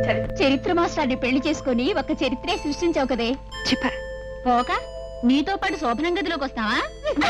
సరే చరిత్ర మాస్టర్ని పెళ్లి చేసుకొని ఒక చరిత్రే సృష్టించావు కదే చిప్ప పోక నీతో పాటు శోభనం గదిలోకి వస్తావా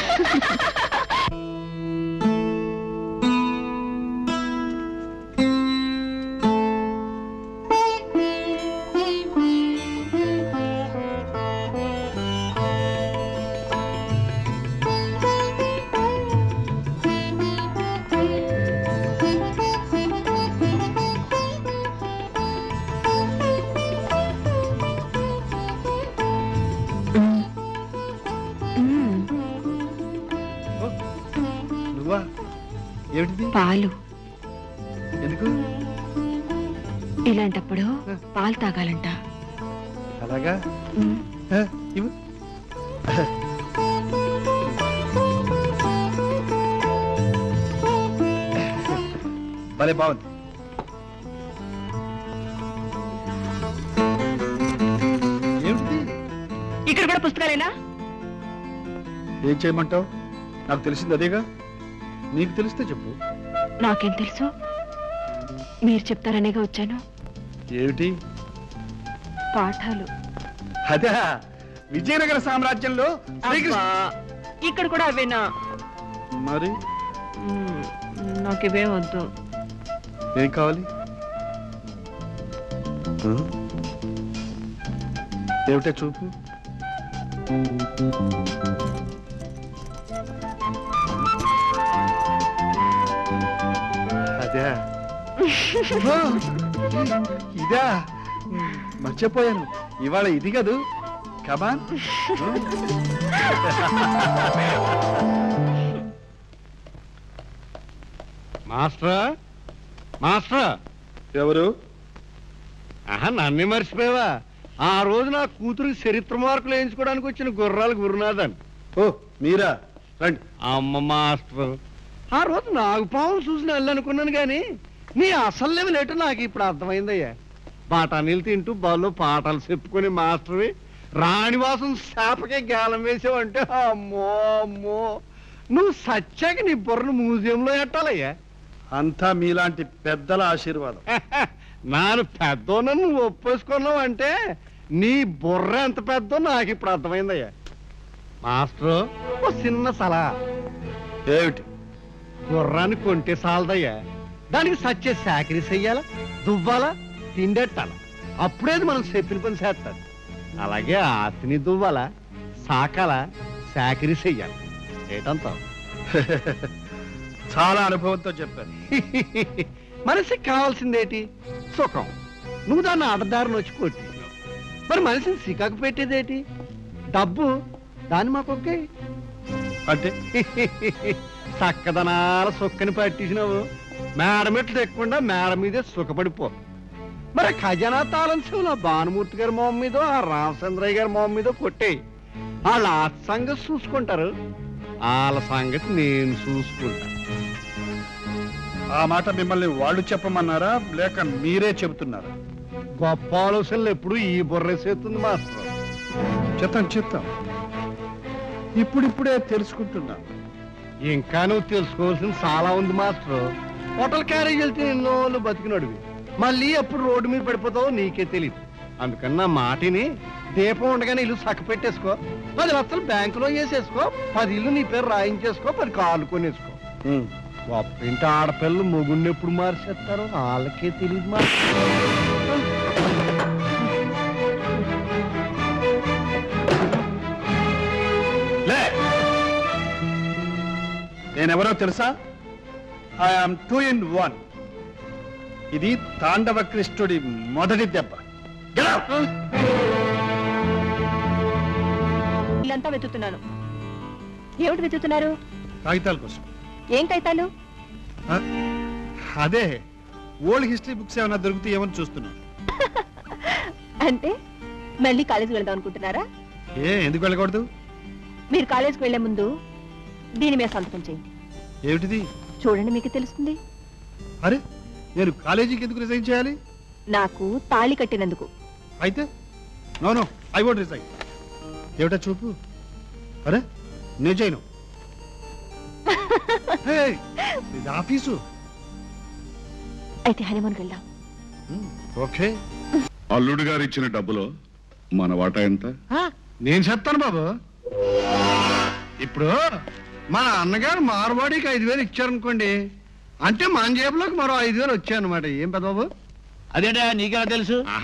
నువ్వా ఏమిటిది పాలు ఎందుకు ఇలాంటప్పుడు పాలు తాగాలంట అలాగా మ్మ్. ఆ, ఇవ్వు భలే బాగుంది ఏమిటిది ఇక్కడ కూడా పుస్తకాలేనా ఏం చేయమంటావు నాకు తెలిసింది అదేగా నీకు తెలిస్తే చెప్పు నాకేం తెలుసు మీరు చెప్తారనేగా వచ్చాను ఏమిటి పాఠాలు అదే విజయనగర సామ్రాజ్యంలో శ్రీకృష్ణ అబ్బా, ఇక్కడ కూడా అవేనా మరి మ్మ్, నాకు ఇవేం వద్దు ఏం కావాలి ఆ? ఏమిటో చూపు అదే ఓ, ఇదా మర్చిపోయాను ఇవాళ ఇది కదూ కమాన్ మాస్టరా మాస్టరా ఎవరు ఆహా నన్నే మర్చిపోయావా ఆ రోజు నా కూతురికి చరిత్ర మార్కులు వేయించుకోవడానికి వచ్చిన గుర్రాల గురునాథన్ ఓ మీరా రండి అమ్మ మాస్టర్ ఆ రోజు నాకు పావును చూసి వెళ్ళనుకున్నాను కానీ నీ అసలు లెవెల్ ఏంటో నాకు ఇప్పుడు అర్థమైందయ్యా బాటానీళ్ళు తింటూ బాల్లో పాటలు చెప్పుకుని మాస్టర్వి రాణివాసం శాపకే గాలం వేసావంటే అమ్మో అమ్మో నువ్వు సచ్చాక నీ బుర్రను మ్యూజియంలో ఎట్టాలయ్యా అంతా మీలాంటి పెద్దల ఆశీర్వాదం నాను పెద్దోన్న నువ్వు ఒప్పేసుకున్నావు అంటే నీ బుర్ర ఎంత పెద్దో నాకు ఇప్పుడు అర్థమైందయ్యా మాస్టరు ఓ చిన్న సలహా ఏమిటి గుర్రాన్ని కొంటే సాలదయ్యా దానికి సచ్చే సాకరీ చెయ్యాలా దువ్వాలా తిండెట్టాలా అప్పుడేది మనం చెప్పిన పని చేస్తాడు అలాగే ఆతిని దువ్వాలా సాకాలా సాకరీ చెయ్యాలి ఏటంతావు చాలా అనుభవంతో చెప్పాను మనిషికి కావాల్సిందేటి సుఖం నువ్వు దాన్ని ఆడదారిని వచ్చి కొట్టేసినావు మరి మనిషిని సికాకు పెట్టేదేటి డబ్బు దాన్ని మాకొక్కే అంటే చక్కదనాల సుక్కని పట్టించినావు మేడ మెట్లు ఎక్కకుండా మేడ మీదే సుఖపడిపో మరి ఖజానా తాళం చెవులు ఆ భానుమూర్తి గారి మొహం మీదో ఆ రామచంద్రయ్య గారి మొహం మీదో కొట్టేయి వాళ్ళ ఆ సంగతి చూసుకుంటారు వాళ్ళ సంగతి నేను చూసుకుంటా ఆ మాట మిమ్మల్ని వాళ్ళు చెప్పమన్నారా లేక మీరే చెబుతున్నారా గొప్ప ఆలోచనలు ఎప్పుడు ఈ బుర్రేసేస్తుంది మాస్టర్ చెప్తాం చెప్తాం ఇప్పుడిప్పుడే తెలుసుకుంటున్నా ఇంకా నువ్వు తెలుసుకోవాల్సింది చాలా ఉంది మాస్టర్ హోటల్ క్యారేజ్ వెళ్తే ఎన్నో రోజులు బతికినడివి మళ్ళీ ఎప్పుడు రోడ్డు మీద పడిపోతావో నీకే తెలియదు అందుకని నా మాటిని దీపం ఉండగానే ఇల్లు చక్క పెట్టేసుకో పది లక్షలు బ్యాంకులో వేసేసుకో పది ఇల్లు నీ పేరు రాయించేసుకో పది కార్లు కొనేసుకో ఉమ్. గొప్ప ఇంటి ఆడపిల్లలు మొగుడిని ఎప్పుడు మార్చేస్తారో వాళ్ళకే తెలియదు మాస్టర్ లే నేనెవరో తెలుసా ఐఆమ్ టూ ఇన్ వన్ ఇది తాండవ కృష్ణుడి మొదటి దెబ్బ Get out! ఇల్లంతా వెతుకుతున్నాను ఏమిటి వెతుకుతున్నారు కాగితాల కోసం ఏం కైతాలు ఆ? అదే ఓల్డ్ హిస్టరీ బుక్స్ ఏమైనా దొరుకుతాయేమని చూస్తున్నాను అంటే మళ్ళీ కాలేజీకి వెళ్దాం అనుకుంటున్నారా ఏ ఎందుకు వెళ్ళకూడదు మీరు కాలేజీకి వెళ్లే ముందు దీని మీద సంతకం చేయండి ఏమిటిది చూడండి మీకు తెలుస్తుంది అరే నేను కాలేజీకి ఎందుకు రిజైన్ చేయాలి నాకు తాళి కట్టినందుకు అయితే no no I won't resign ఏమిటా చూపు అరే నేను చేయను హే, ఇది ఆఫీసు అయితే హనీమూన్కి వెళ్దాం ఓకే అల్లుడు గారు ఇచ్చిన డబ్బులో మన వాటా ఎంత నేను చెప్తాను బాబు ఇప్పుడు మా అన్నగారు మార్వాడికి ఐదు వేలు ఇచ్చారనుకోండి అంటే మన జేబులోకి మరో ఐదు వేలు వచ్చాయన్నమాట ఏం పెద్ద బాబు అదేంటా నీకెలా తెలుసు